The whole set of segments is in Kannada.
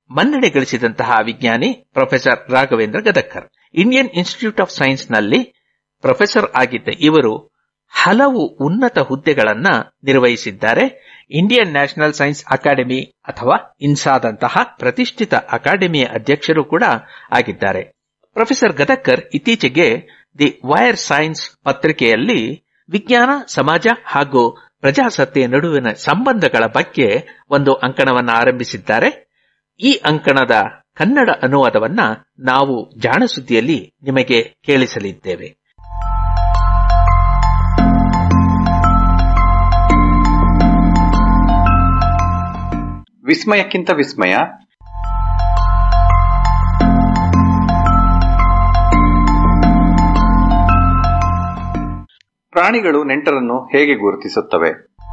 ಮನ್ನಣೆ ಗಳಿಸಿದಂತಹ ವಿಜ್ಞಾನಿ professor Raghavendra Gadagkar Indian Institute of Science ನಲ್ಲಿ ಪ್ರೊಫೆಸರ್ ಆಗಿದ್ದ ಇವರು ಹಲವು ಉನ್ನತ ಹುದ್ದೆಗಳನ್ನ ನಿರ್ವಹಿಸಿದ್ದಾರೆ ಇಂಡಿಯನ್ ನ್ಯಾಷನಲ್ ಸೈನ್ಸ್ ಅಕಾಡೆಮಿ ಅಥವಾ ಇನ್ಸಾದಂತಹ ಪ್ರತಿಷ್ಠಿತ ಅಕಾಡೆಮಿಯ ಅಧ್ಯಕ್ಷರು ಕೂಡ ಆಗಿದ್ದಾರೆ ಪ್ರೊಫೆಸರ್ ಗದಕ್ಕರ್ ಇತ್ತೀಚೆಗೆ ದಿ ವೈರ್ ಸೈನ್ಸ್ ಪತ್ರಿಕೆಯಲ್ಲಿ ವಿಜ್ಞಾನ ಸಮಾಜ ಹಾಗೂ ಪ್ರಜಾಸತ್ತೆಯ ನಡುವಿನ ಸಂಬಂಧಗಳ ಬಗ್ಗೆ ಒಂದು ಅಂಕಣವನ್ನು ಆರಂಭಿಸಿದ್ದಾರೆ ಈ ಅಂಕಣದ ಕನ್ನಡ ಅನುವಾದವನ್ನ ನಾವು ಜಾಣಸುದ್ದಿಯಲ್ಲಿ ನಿಮಗೆ ಕೇಳಿಸಲಿದ್ದೇವೆ ವಿಸ್ಮಯಕ್ಕಿಂತ ವಿಸ್ಮಯ ಪ್ರಾಣಿಗಳು ನೆಂಟರನ್ನು ಹೇಗೆ ಗುರುತಿಸುತ್ತವೆ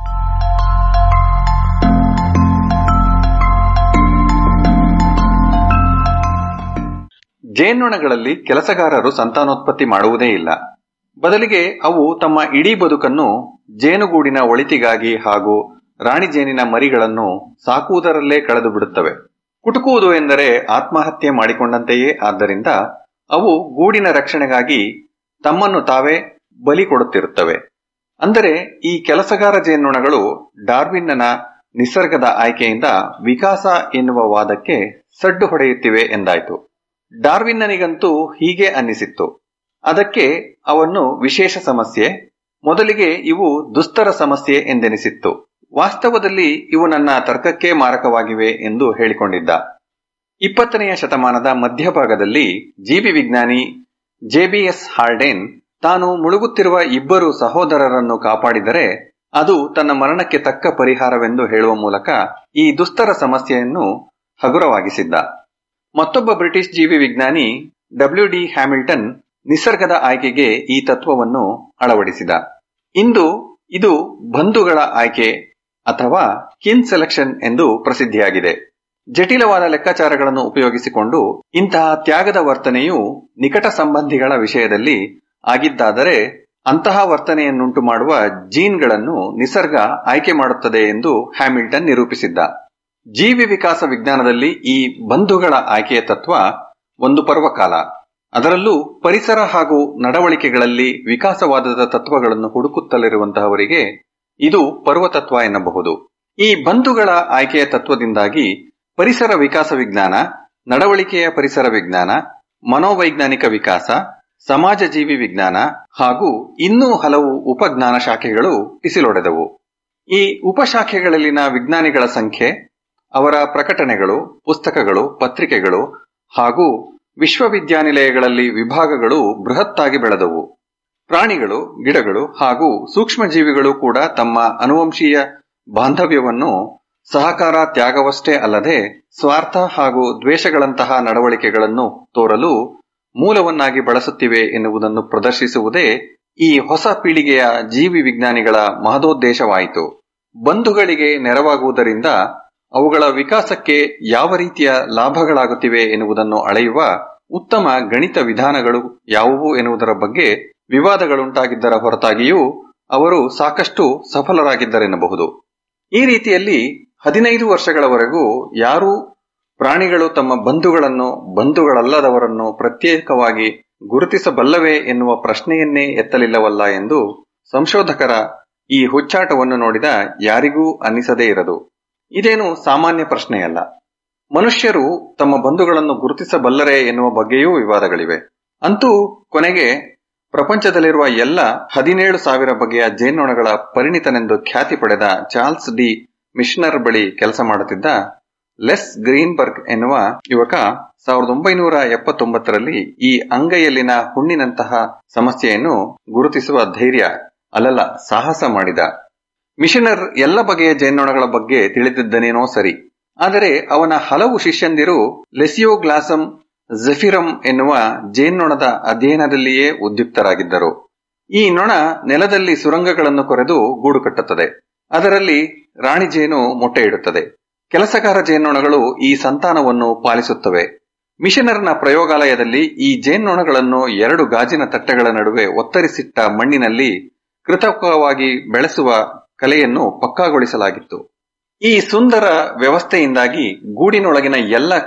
ಜೇನ್ನೊಣಗಳಲ್ಲಿ ಕೆಲಸಗಾರರು ಸಂತಾನೋತ್ಪತ್ತಿ ಮಾಡುವುದೇ ಇಲ್ಲ ಬದಲಿಗೆ ಅವು ತಮ್ಮ ಇಡೀ ಬದುಕನ್ನು ಜೇನುಗೂಡಿನ ಒಳಿತಿಗಾಗಿ ಹಾಗೂ ರಾಣಿ ಜೇನಿನ ಮರಿಗಳನ್ನು ಸಾಕುವುದರಲ್ಲೇ ಕಳೆದು ಬಿಡುತ್ತವೆ ಕುಟುಕುವುದು ಎಂದರೆ ಆತ್ಮಹತ್ಯೆ ಮಾಡಿಕೊಂಡಂತೆಯೇ ಆದ್ದರಿಂದ ಅವು ಗೂಡಿನ ರಕ್ಷಣೆಗಾಗಿ ತಮ್ಮನ್ನು ತಾವೇ ಬಲಿ ಕೊಡುತ್ತಿರುತ್ತವೆ ಅಂದರೆ ಈ ಕೆಲಸಗಾರ ಜೇನುನೊಣಗಳು ಡಾರ್ವಿನ್ನನ ನಿಸರ್ಗದ ಆಯ್ಕೆಯಿಂದ ವಿಕಾಸ ಎನ್ನುವ ವಾದಕ್ಕೆ ಸಡ್ಡು ಹೊಡೆಯುತ್ತಿವೆ ಎಂದಾಯ್ತು ಡಾರ್ವಿನ್ನನಿಗಂತೂ ಹೀಗೆ ಅನ್ನಿಸಿತ್ತು ಅದಕ್ಕೆ ಅವನ್ನು ವಿಶೇಷ ಸಮಸ್ಯೆ ಮೊದಲಿಗೆ ಇವು ದುಸ್ತರ ಸಮಸ್ಯೆ ಎಂದೆನಿಸಿತ್ತು ವಾಸ್ತವದಲ್ಲಿ ಇವು ನನ್ನ ತರ್ಕಕ್ಕೆ ಮಾರಕವಾಗಿವೆ ಎಂದು ಹೇಳಿಕೊಂಡಿದ್ದ ಇಪ್ಪತ್ತನೆಯ ಶತಮಾನದ ಮಧ್ಯಭಾಗದಲ್ಲಿ ಜೀವಿ ವಿಜ್ಞಾನಿ ಜೆಬಿಎಸ್ ಹಾರ್ಡೇನ್ ತಾನು ಮುಳುಗುತ್ತಿರುವ ಇಬ್ಬರು ಸಹೋದರರನ್ನು ಕಾಪಾಡಿದರೆ ಅದು ತನ್ನ ಮರಣಕ್ಕೆ ತಕ್ಕ ಪರಿಹಾರವೆಂದು ಹೇಳುವ ಮೂಲಕ ಈ ದುಸ್ತರ ಸಮಸ್ಯೆಯನ್ನು ಹಗುರವಾಗಿಸಿದ್ದ ಮತ್ತೊಬ್ಬ ಬ್ರಿಟಿಷ್ ಜೀವಿ ವಿಜ್ಞಾನಿ ಡಬ್ಲ್ಯೂ ಡಿ ಹ್ಯಾಮಿಲ್ಟನ್ ನಿಸರ್ಗದ ಆಯ್ಕೆಗೆ ಈ ತತ್ವವನ್ನು ಅಳವಡಿಸಿದ ಇಂದು ಇದು ಬಂಧುಗಳ ಆಯ್ಕೆ ಅಥವಾ ಕಿನ್ ಸೆಲೆಕ್ಷನ್ ಎಂದು ಪ್ರಸಿದ್ಧಿಯಾಗಿದೆ ಜಟಿಲವಾದ ಲೆಕ್ಕಾಚಾರಗಳನ್ನು ಉಪಯೋಗಿಸಿಕೊಂಡು ಇಂತಹ ತ್ಯಾಗದ ವರ್ತನೆಯು ನಿಕಟ ಸಂಬಂಧಿಗಳ ವಿಷಯದಲ್ಲಿ ಆಗಿದ್ದಾದರೆ ಅಂತಹ ವರ್ತನೆಯನ್ನುಂಟು ಮಾಡುವ ಜೀನ್ಗಳನ್ನು ನಿಸರ್ಗ ಆಯ್ಕೆ ಮಾಡುತ್ತದೆ ಎಂದು ಹ್ಯಾಮಿಲ್ಟನ್ ನಿರೂಪಿಸಿದ್ದ ಜೀವಿ ವಿಕಾಸ ವಿಜ್ಞಾನದಲ್ಲಿ ಈ ಬಂಧುಗಳ ಆಯ್ಕೆಯ ತತ್ವ ಒಂದು ಪರ್ವಕಾಲ ಅದರಲ್ಲೂ ಪರಿಸರ ಹಾಗೂ ನಡವಳಿಕೆಗಳಲ್ಲಿ ವಿಕಾಸವಾದದ ತತ್ವಗಳನ್ನು ಹುಡುಕುತ್ತಲಿರುವಂತಹವರಿಗೆ ಇದು ಪರ್ವತತ್ವ ಎನ್ನಬಹುದು ಈ ಬಂಧುಗಳ ಆಯ್ಕೆಯ ತತ್ವದಿಂದಾಗಿ ಪರಿಸರ ವಿಕಾಸ ವಿಜ್ಞಾನ ನಡವಳಿಕೆಯ ಪರಿಸರ ವಿಜ್ಞಾನ ಮನೋವೈಜ್ಞಾನಿಕ ವಿಕಾಸ ಸಮಾಜ ಜೀವಿ ವಿಜ್ಞಾನ ಹಾಗೂ ಇನ್ನೂ ಹಲವು ಉಪಜ್ಞಾನ ಶಾಖೆಗಳು ಟಿಸಿಲೊಡೆದವು ಈ ಉಪಶಾಖೆಗಳಲ್ಲಿನ ವಿಜ್ಞಾನಿಗಳ ಸಂಖ್ಯೆ ಅವರ ಪ್ರಕಟಣೆಗಳು ಪುಸ್ತಕಗಳು ಪತ್ರಿಕೆಗಳು ಹಾಗೂ ವಿಶ್ವವಿದ್ಯಾನಿಲಯಗಳಲ್ಲಿ ವಿಭಾಗಗಳು ಬೃಹತ್ತಾಗಿ ಬೆಳೆದವು ಪ್ರಾಣಿಗಳು ಗಿಡಗಳು ಹಾಗೂ ಸೂಕ್ಷ್ಮಜೀವಿಗಳು ಕೂಡ ತಮ್ಮ ಅನುವಂಶೀಯ ಬಾಂಧವ್ಯವನ್ನು ಸಹಕಾರ ತ್ಯಾಗವಷ್ಟೇ ಅಲ್ಲದೆ ಸ್ವಾರ್ಥ ಹಾಗೂ ದ್ವೇಷಗಳಂತಹ ನಡವಳಿಕೆಗಳನ್ನು ತೋರಲು ಮೂಲವನ್ನಾಗಿ ಬಳಸುತ್ತಿವೆ ಎನ್ನುವುದನ್ನು ಪ್ರದರ್ಶಿಸುವುದೇ ಈ ಹೊಸ ಪೀಳಿಗೆಯ ಜೀವಿ ವಿಜ್ಞಾನಿಗಳ ಮಹದೋದ್ದೇಶವಾಯಿತು ಬಂಧುಗಳಿಗೆ ನೆರವಾಗುವುದರಿಂದ ಅವುಗಳ ವಿಕಾಸಕ್ಕೆ ಯಾವ ರೀತಿಯ ಲಾಭಗಳಾಗುತ್ತಿವೆ ಎನ್ನುವುದನ್ನು ಅಳೆಯುವ ಉತ್ತಮ ಗಣಿತ ವಿಧಾನಗಳು ಯಾವುವು ಎನ್ನುವುದರ ಬಗ್ಗೆ ವಿವಾದಗಳುಂಟಾಗಿದ್ದರ ಹೊರತಾಗಿಯೂ ಅವರು ಸಾಕಷ್ಟು ಸಫಲರಾಗಿದ್ದರೆನ್ನಬಹುದು ಈ ರೀತಿಯಲ್ಲಿ ಹದಿನೈದು ವರ್ಷಗಳವರೆಗೂ ಯಾರೂ ಪ್ರಾಣಿಗಳು ತಮ್ಮ ಬಂಧುಗಳನ್ನು ಬಂಧುಗಳಲ್ಲದವರನ್ನು ಪ್ರತ್ಯೇಕವಾಗಿ ಗುರುತಿಸಬಲ್ಲವೇ ಎನ್ನುವ ಪ್ರಶ್ನೆಯನ್ನೇ ಎತ್ತಲಿಲ್ಲವಲ್ಲ ಎಂದು ಸಂಶೋಧಕರ ಈ ಹುಚ್ಚಾಟವನ್ನು ನೋಡಿದ ಯಾರಿಗೂ ಅನ್ನಿಸದೇ ಇರದು ಇದೇನು ಸಾಮಾನ್ಯ ಪ್ರಶ್ನೆಯಲ್ಲ ಮನುಷ್ಯರು ತಮ್ಮ ಬಂಧುಗಳನ್ನು ಗುರುತಿಸಬಲ್ಲರೇ ಎನ್ನುವ ಬಗ್ಗೆಯೂ ವಿವಾದಗಳಿವೆ ಅಂತೂ ಕೊನೆಗೆ ಪ್ರಪಂಚದಲ್ಲಿರುವ ಎಲ್ಲ ಹದಿನೇಳು ಸಾವಿರ ಬಗೆಯ ಜೇನ್ನೊಣಗಳ ಪರಿಣಿತನೆಂದು ಖ್ಯಾತಿ ಪಡೆದ ಚಾರ್ಲ್ಸ್ ಡಿ ಮಿಷನರ್ ಬಳಿ ಕೆಲಸ ಮಾಡುತ್ತಿದ್ದ ಲೆಸ್ ಗ್ರೀನ್ಬರ್ಗ್ ಎನ್ನುವ ಯುವಕ ಸಾವಿರದ ಒಂಬೈನೂರ ಎಪ್ಪತ್ತೊಂಬತ್ತರಲ್ಲಿ ಈ ಅಂಗೈಯಲ್ಲಿನ ಹುಣ್ಣಿನಂತಹ ಸಮಸ್ಯೆಯನ್ನು ಗುರುತಿಸುವ ಧೈರ್ಯ ಅಲ್ಲಲ್ಲ ಸಾಹಸ ಮಾಡಿದ ಮಿಷನರ್ ಎಲ್ಲ ಬಗೆಯ ಜೇನ್ನೊಣಗಳ ಬಗ್ಗೆ ತಿಳಿದಿದ್ದನೇನೋ ಸರಿ ಆದರೆ ಅವನ ಹಲವು ಶಿಷ್ಯಂದಿರು ಲೆಸಿಯೋಗ್ಲಾಸಮ್ ಜೆಫಿರಮ್ ಎನ್ನುವ ಜೇನ್ನೊಣದ ಅಧ್ಯಯನದಲ್ಲಿಯೇ ಉದ್ಯುಕ್ತರಾಗಿದ್ದರು ಈ ನೊಣ ನೆಲದಲ್ಲಿ ಸುರಂಗಗಳನ್ನು ಕೊರೆದು ಗೂಡು ಕಟ್ಟುತ್ತದೆ ಅದರಲ್ಲಿ ರಾಣಿ ಜೇನು ಮೊಟ್ಟೆ ಇಡುತ್ತದೆ ಕೆಲಸಗಾರ ಜೇನ್ನೊಣಗಳು ಈ ಸಂತಾನವನ್ನು ಪಾಲಿಸುತ್ತವೆ ಮಿಷನರ್ನ ಪ್ರಯೋಗಾಲಯದಲ್ಲಿ ಈ ಜೇನ್ನೊಣಗಳನ್ನು ಎರಡು ಗಾಜಿನ ತಟ್ಟೆಗಳ ನಡುವೆ ಒತ್ತರಿಸಿಟ್ಟ ಮಣ್ಣಿನಲ್ಲಿ ಕೃತಕವಾಗಿ ಬೆಳೆಸುವ ಕಲೆಯನ್ನು ಪಕ್ಕಾಗೊಳಿಸಲಾಗಿತ್ತು ಈ ಸುಂದರ ವ್ಯವಸ್ಥೆಯಿಂದಾಗಿ ಗೂಡಿನೊಳಗಿನ ಎಲ್ಲ